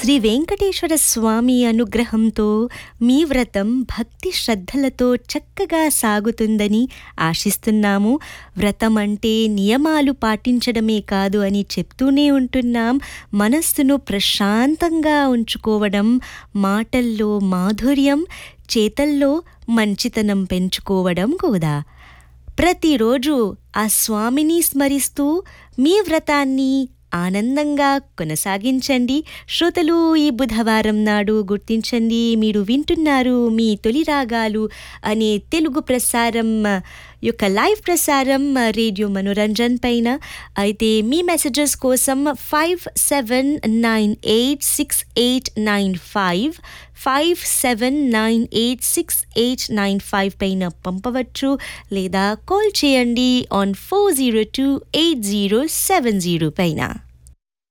శ్రీ వెంకటేశ్వర స్వామి అనుగ్రహంతో మీ వ్రతం భక్తి శ్రద్ధలతో చక్కగా సాగుతుందని ఆశిస్తున్నాము వ్రతం అంటే నియమాలు పాటించడమే కాదు అని చెప్తూనే ఉంటున్నాం మనస్సును ప్రశాంతంగా ఉంచుకోవడం మాటల్లో మాధుర్యం చేతల్లో మంచితనం పెంచుకోవడం కూడా ప్రతిరోజు ఆ స్వామిని స్మరిస్తూ మీ వ్రతాన్ని ఆనందంగా కొనసాగించండి శ్రోతలు ఈ బుధవారం నాడు గుర్తించండి మీరు వింటున్నారు మీ తొలి రాగాలు అనే తెలుగు ప్రసారం యొక్క లైవ్ ప్రసారం రేడియో మనోరంజన్ పైన అయితే మీ మెసేజెస్ కోసం five seven nine eight six eight nine five five seven nine eight six eight nine five పైన పంపవచ్చు లేదా కాల్ చేయండి on four zero two eight zero seven zero పైన